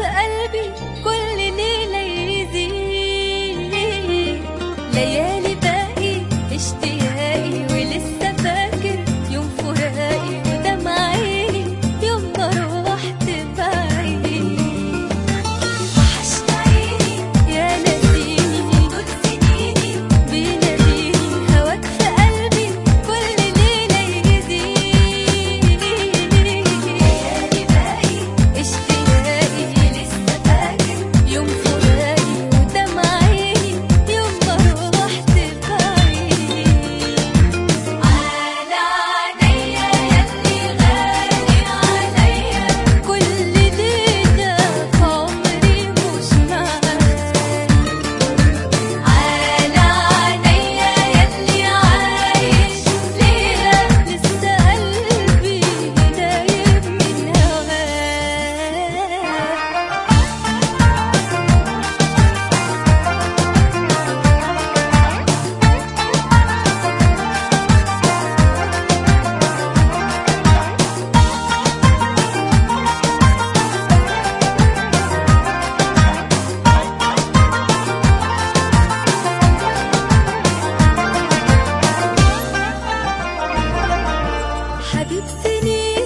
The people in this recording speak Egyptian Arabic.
قلبي كل ليلة يزيد ليالي باقي اشتياقي ولسه فاكر يوم فراقي ودمع عيني يوم ما روحت بعيد وحشت عيني يا نسيني طول سنيني بيناديني هواك في قلبي كل ليلة يزيد ليالي باقي اشتياقي لسه فاكر يوم فراقي ودمع عيني يوم ما روحت بعيد على عينيا يلي غالي عليا كل ليلة في عمري مش معاك على عينيا يلي عايش ليلة لسه قلبي دايب من هواك حبيب سنين